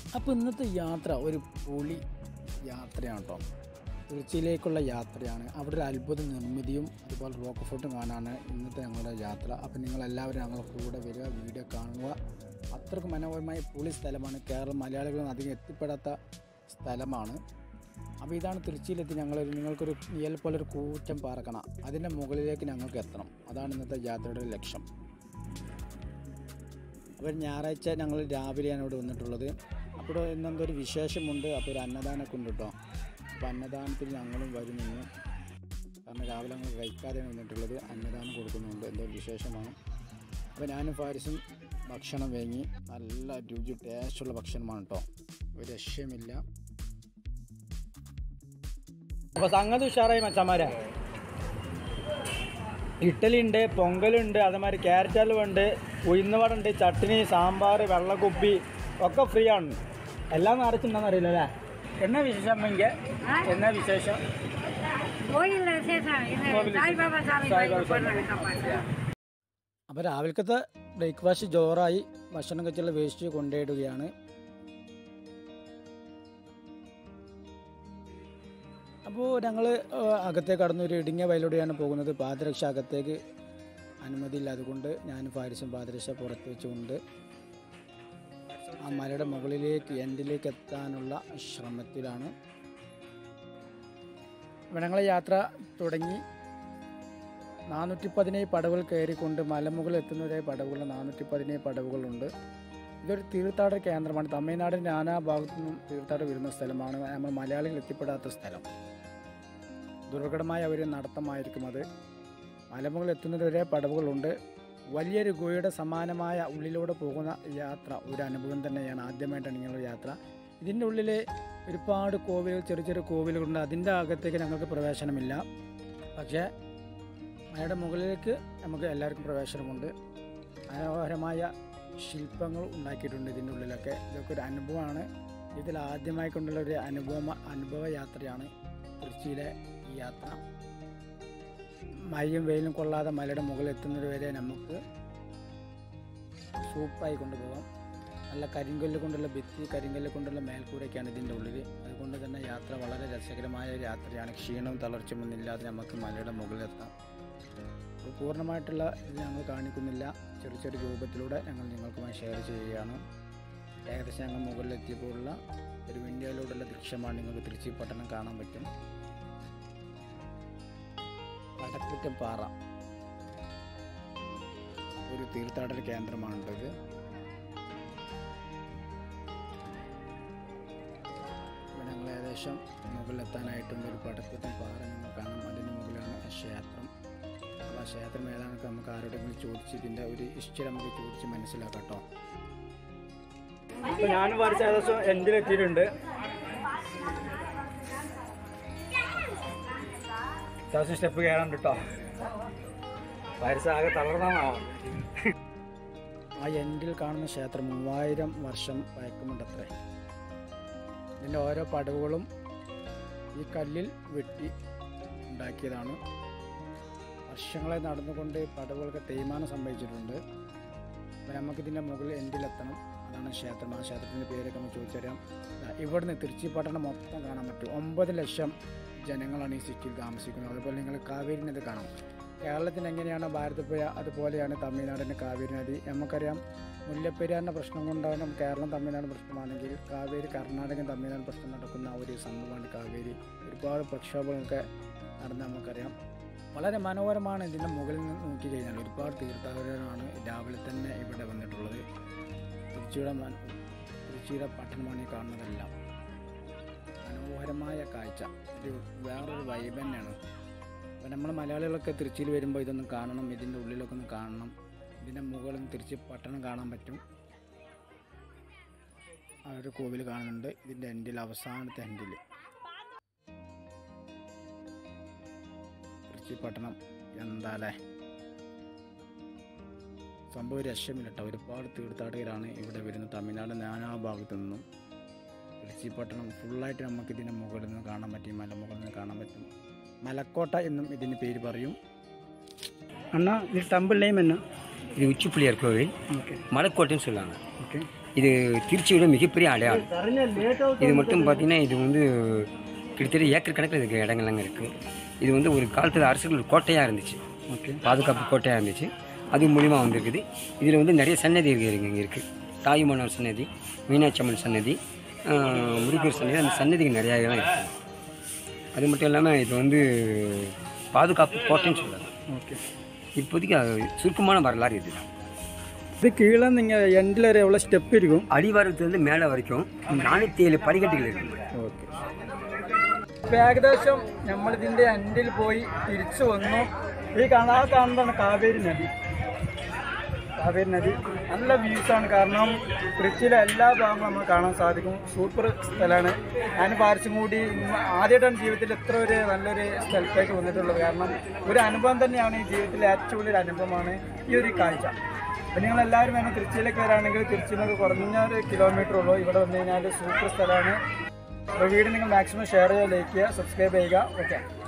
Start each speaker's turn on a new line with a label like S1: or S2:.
S1: അപ്പോൾ ഇന്നത്തെ യാത്ര ഒരു പൊളി യാത്രയാണ് കേട്ടോ തിരുച്ചിയിലേക്കുള്ള യാത്രയാണ് അവിടെ ഒരു അത്ഭുത നിർമ്മിതിയും അതുപോലെ റോക്ക് ഫോർട്ടും കാണാനാണ് ഇന്നത്തെ ഞങ്ങളുടെ യാത്ര അപ്പോൾ നിങ്ങളെല്ലാവരും ഞങ്ങളുടെ കൂടെ വരിക വീഡിയോ കാണുക അത്രയ്ക്ക് മനോഹരമായ പൊളി സ്ഥലമാണ് കേരളം മലയാളികളൊന്നും അധികം എത്തിപ്പെടാത്ത സ്ഥലമാണ് അപ്പോൾ ഇതാണ് തിരുച്ചിയിലെത്തി ഞങ്ങൾ നിങ്ങൾക്കൊരു നിയൽ പോലെ ഒരു കൂറ്റം പാറക്കണ അതിൻ്റെ മുകളിലേക്ക് ഞങ്ങൾക്ക് എത്തണം അതാണ് ഇന്നത്തെ യാത്രയുടെ ലക്ഷ്യം അപ്പോൾ ഞായറാഴ്ച ഞങ്ങൾ രാവിലെയാണ് ഇവിടെ വന്നിട്ടുള്ളത് അപ്പോൾ ഇന്നെന്തോ ഒരു വിശേഷമുണ്ട് അപ്പോൾ ഒരു അന്നദാനമൊക്കെ ഉണ്ട് കേട്ടോ അപ്പോൾ അന്നദാനത്തിൽ ഞങ്ങളും വരുന്നു കാരണം രാവിലെ ഞങ്ങൾ കഴിക്കാതെയാണ് വന്നിട്ടുള്ളത് അന്നദാനം കൊടുക്കുന്നുണ്ട് എന്തോ ഒരു വിശേഷമാണ് അപ്പോൾ ഞാനും ഫാരിസും ഭക്ഷണം വാങ്ങി നല്ല രുചി ടേസ്റ്റുള്ള ഭക്ഷണമാണ് കേട്ടോ ഒരു രക്ഷയുമില്ല അപ്പോൾ സംഗതി ഉഷാറായി മച്ചന്മാരെ ഇഡ്ഡലി ഉണ്ട് പൊങ്കലുണ്ട് അതേമാതിരി ക്യാരറ്റ് ഹൽവ ഉണ്ട് ഉഴുന്നുവട ഉണ്ട് ചട്നി സാമ്പാർ വെള്ളക്കുപ്പി ഒക്കെ ഫ്രീ ആണ് എല്ലാം നിറച്ചിട്ടുണ്ടെന്ന് അറിയില്ല അല്ലേ എന്നാ വിശേഷം അമ്മയ്ക്ക് എന്നാ വിശേഷം
S2: கோயில்ல விசேஷம் இது சாய்பாபா சாமி கோயில் போடுறாங்க சாப்பாடு
S1: അപ്പോൾ രാവിലത്തെ ബ്രേക്ക്ഫാസ്റ്റ് ജോറായി ഭക്ഷണം കഴിച്ചുള്ള വേസ്റ്റ് കൊണ്ടുപോയിടുകയാണ് അപ്പോൾ ഞങ്ങൾ അകത്തേക്ക് കടന്നു ഒരു ഇടുങ്ങിയ വയലൂടെയാണ് പോകുന്നത് പാദരക്ഷ അകത്തേക്ക് അനുമതിയില്ല അതുകൊണ്ട് ഞാൻ ഫാരിസും പാദരക്ഷ പുറത്ത് വെച്ചുകൊണ്ട് ആ മലയുടെ മുകളിലേക്ക് എൻഡിലേക്ക് എത്താനുള്ള ശ്രമത്തിലാണ് അപ്പോൾ ഞങ്ങളെ യാത്ര തുടങ്ങി നാനൂറ്റി പതിനേഴ് പടവുകൾ കയറിക്കൊണ്ട് മലമുകളിൽ എത്തുന്നവരെ പടവുകൾ നാനൂറ്റി പതിനേഴ് പടവുകളുണ്ട് ഇതൊരു തീർത്ഥാടന കേന്ദ്രമാണ് തമിഴ്നാടിൻ്റെ നാനാ ഭാഗത്തു നിന്നും തീർത്ഥാടനം വരുന്ന സ്ഥലമാണ് നമ്മൾ മലയാളികൾ എത്തിപ്പെടാത്ത സ്ഥലം ദുർഘടമായ ഒരു നടത്തമായിരിക്കും അത് മലമുകളിൽ എത്തുന്നതുവരെ പടവുകളുണ്ട് വലിയൊരു ഗുഹയുടെ സമാനമായ ഉള്ളിലൂടെ പോകുന്ന യാത്ര ഒരു അനുഭവം തന്നെയാണ് ആദ്യമായിട്ടാണ് ഇങ്ങനെയുള്ള യാത്ര ഇതിൻ്റെ ഉള്ളിൽ ഒരുപാട് കോവിലുകൾ ചെറിയ ചെറിയ കോവിലുകളുണ്ട് അതിൻ്റെ അകത്തേക്ക് ഞങ്ങൾക്ക് പ്രവേശനമില്ല പക്ഷേ മലയുടെ മുകളിലേക്ക് നമുക്ക് എല്ലാവർക്കും പ്രവേശനമുണ്ട് മനോഹരമായ ശില്പങ്ങൾ ഉണ്ടാക്കിയിട്ടുണ്ട് ഇതിൻ്റെ ഉള്ളിലൊക്കെ ഇതൊക്കെ ഒരു അനുഭവമാണ് ഇതിൽ ആദ്യമായി കൊണ്ടുള്ള ഒരു അനുഭവ അനുഭവ യാത്രയാണ് തൃച്ചിയിലെ ഈ യാത്ര മഴയും വെയിലും കൊള്ളാതെ മലയുടെ മുകളിൽ എത്തുന്നത് വരെ നമുക്ക് സൂപ്പറായി കൊണ്ടുപോകാം നല്ല കരിങ്കല്ല് കൊണ്ടുള്ള ഭിത്തി കരിങ്കല്ല് കൊണ്ടുള്ള മേൽക്കൂരയൊക്കെയാണ് ഇതിൻ്റെ ഉള്ളിൽ അതുകൊണ്ട് തന്നെ യാത്ര വളരെ രസകരമായ ഒരു യാത്രയാണ് ക്ഷീണവും തളർച്ചയൊന്നും ഇല്ലാതെ നമുക്ക് മലയുടെ മുകളിലെത്താം അപ്പോൾ പൂർണ്ണമായിട്ടുള്ള ഇത് ഞങ്ങൾ കാണിക്കുന്നില്ല ചെറിയ ചെറിയ രൂപത്തിലൂടെ ഞങ്ങൾ നിങ്ങൾക്കുമായി ഷെയർ ചെയ്യുകയാണ് ഏകദേശം ഞങ്ങൾ മുകളിലെത്തിയപ്പോഴുള്ള ഒരു വിൻഡോയിലൂടെയുള്ള ദൃശ്യമാണ് നിങ്ങൾക്ക് തിരുച്ചി പട്ടണം കാണാൻ പറ്റും വടക്കുറ്റം പാറ ഒരു തീർത്ഥാടന കേന്ദ്രമാണുള്ളത് അപ്പോൾ ഞങ്ങൾ ഏകദേശം മുകളിലെത്താനായിട്ടുണ്ട് ഒരു പടക്കുറ്റം പാറ നിങ്ങൾ കാണാം അതിന് മുകളിലാണ് ക്ഷേത്രം അപ്പോൾ ആ ക്ഷേത്രം ഏതാണൊക്കെ നമുക്ക് ആരോടെങ്കിലും ചോദിച്ച് ഇതിൻ്റെ ഒരു ഹിസ്റ്ററി നമുക്ക് ചോദിച്ച് മനസ്സിലാക്കാം കേട്ടോ അപ്പോൾ ഞാൻ വരച്ച ഏകദേശം എൻഡിലെത്തിയിട്ടുണ്ട് അത്യാവശ്യം സ്റ്റെപ്പ് കയറാൻ കേട്ടോ ആകെ തളർന്നാണ് ആ എൻഡിൽ കാണുന്ന ക്ഷേത്രം മൂവായിരം വർഷം പഴക്കമുണ്ടത്രേ ഇതിൻ്റെ ഓരോ പടവുകളും ഈ കല്ലിൽ വെട്ടി ഉണ്ടാക്കിയതാണ് വർഷങ്ങളെ നടന്നുകൊണ്ട് പടവുകൾക്ക് തേയ്മാനം സംഭവിച്ചിട്ടുണ്ട് അപ്പോൾ നമുക്കിതിൻ്റെ മുകളിൽ എൻഡിലെത്തണം അതാണ് ക്ഷേത്രം ആ ക്ഷേത്രത്തിൻ്റെ പേരൊക്കെ നമുക്ക് ചോദിച്ചറിയാം ദാ ഇവിടുന്ന് തിരുച്ചി പട്ടണം മൊത്തം കാണാൻ പറ്റും ഒമ്പത് ലക്ഷം ജനങ്ങളാണ് ഈ സിറ്റിയിൽ താമസിക്കുന്നത് അതുപോലെ നിങ്ങൾ കാവേരി നദി കാണാം കേരളത്തിന് എങ്ങനെയാണ് ഭാരതപ്പുഴ അതുപോലെയാണ് തമിഴ്നാടിൻ്റെ കാവേരി നദി നമുക്കറിയാം മുല്ലപ്പെരിയാറിൻ്റെ പ്രശ്നം കൊണ്ടാണ് കേരളം തമിഴ്നാട് പ്രശ്നമാണെങ്കിൽ കാവേരി കർണാടക തമിഴ്നാട് പ്രശ്നം നടക്കുന്ന ഒരു സംഭവമാണ് കാവേരി ഒരുപാട് പ്രക്ഷോഭങ്ങളൊക്കെ നടന്ന് നമുക്കറിയാം വളരെ മനോഹരമാണ് ഇതിൻ്റെ മുകളിൽ നിന്ന് നോക്കി കഴിഞ്ഞാൽ ഒരുപാട് തീർത്ഥാടകരാണ് രാവിലെ തന്നെ ഇവിടെ വന്നിട്ടുള്ളത് തിരുച്ചിയുടെ മന- തിരുച്ചിയുടെ പട്ടണമാണ് ഈ കാണുന്നതെല്ലാം മനോഹരമായ കാഴ്ച ഒരു വേറൊരു വൈബ് തന്നെയാണ് അപ്പോൾ നമ്മൾ മലയാളികളൊക്കെ തിരുച്ചിയിൽ വരുമ്പോൾ ഇതൊന്ന് കാണണം ഇതിൻ്റെ ഉള്ളിലൊക്കെ ഒന്ന് കാണണം ഇതിൻ്റെ മുകളിൽ നിന്ന് തിരിച്ച് പട്ടണം കാണാൻ പറ്റും ആ ഒരു കോവിൽ കാണുന്നുണ്ട് ഇതിൻ്റെ എൻഡിൽ അവസാനത്തെ എൻഡിൽ തിരുച്ചി പട്ടണം എന്താലേ സംഭവം രക്ഷമില്ല കേട്ടോ ഒരുപാട് തീർത്ഥാടകരാണ് ഇവിടെ വരുന്നത് തമിഴ്നാട് നാനാ ഭാഗത്തു നിന്നും തിരുച്ചി പട്ടണം ഫുള്ളായിട്ട് നമുക്ക് ഇതിൻ്റെ മുകളിൽ നിന്ന് കാണാൻ പറ്റും മലമുകളിൽ നിന്ന് കാണാൻ പറ്റും മലക്കോട്ട എന്നും ഇതിന് പേര് പറയും
S3: அண்ணா இது டம்பிள் நேம் என்ன
S4: இது உச்சி பிள்ளையார் கோவில்
S3: ஓகே
S4: மலைக்கோட்டைன்னு சொல்லுவாங்க
S3: ஓகே இது திருச்சியோட மிகப்பெரிய அடையாளம் இது மட்டும் பார்த்தீங்கன்னா இது வந்து கிட்டத்தட்ட ஏக்கர் கணக்கில் இருக்க இடங்கள்லாங்க இருக்குது இது வந்து ஒரு காலத்தில் அரசுகள் கோட்டையாக இருந்துச்சு
S1: ஓகே
S3: பாதுகாப்பு கோட்டையாக இருந்துச்சு அது மூலிமா வந்திருக்குது இதில் வந்து நிறைய சன்னதி இருக்கு இங்கே இருக்குது தாயுமன்னர் சன்னதி மீனாட்சி அம்மன் சன்னதி ஆஹ், முருகர் சன்னதி அந்த சன்னதிகள் நிறையா இதெல்லாம் இருக்குது அது மட்டும் இல்லாமல் இது வந்து பாதுகாப்பு கோட்டைன்னு சொல்லலாம்
S1: ஓகே
S3: இப்போதைக்கு அது சுருக்கமான வரலாறு இதுதான்
S1: இது கீழே நீங்கள் எண்டில் எவ்வளோ ஸ்டெப் இருக்கும்
S3: அடிவாரத்துலேருந்து மேலே வரைக்கும் നാനൂറ്റി ഏഴ് പടികെട്ടുകൾ இருக்குது
S1: ഓക്കെ അപ്പോൾ ഏകദേശം നമ്മളിതിൻ്റെ എൻഡിൽ പോയി തിരിച്ചു വന്നു ഈ കാണാ കാണുന്നതാണ് കാവേരി നദി കാവേരി നദി നല്ല വ്യൂസാണ് കാരണം തൃച്ചിയിലെ എല്ലാ ഭാഗങ്ങളും നമ്മൾ കാണാൻ സാധിക്കും സൂപ്പർ സ്ഥലമാണ് ഞാൻ പാരിച്ചും കൂടി ഇന്ന് ആദ്യമായിട്ടാണ് ജീവിതത്തിൽ ഇത്ര ഒരു നല്ലൊരു സ്ഥലത്തേക്ക് വന്നിട്ടുള്ളത് കാരണം ഒരു അനുഭവം തന്നെയാണ് ഈ ജീവിതത്തിലെ ഏറ്റവും വലിയൊരു അനുഭവമാണ് ഈ ഒരു കാഴ്ച അപ്പം നിങ്ങൾ എല്ലാവരും വേണം തിരുച്ചിയിലേക്ക് വരാണെങ്കിൽ തിരുച്ചിയിൽ നിന്ന് കുറഞ്ഞ ഒരു കിലോമീറ്റർ ഉള്ളൂ ഇവിടെ വന്നു കഴിഞ്ഞാൽ സൂപ്പർ സ്ഥലമാണ് അപ്പോൾ വീഡിയോ നിങ്ങൾ മാക്സിമം ഷെയർ ചെയ്യുക ലൈക്ക് ചെയ്യുക സബ്സ്ക്രൈബ് ചെയ്യുക ഓക്കെ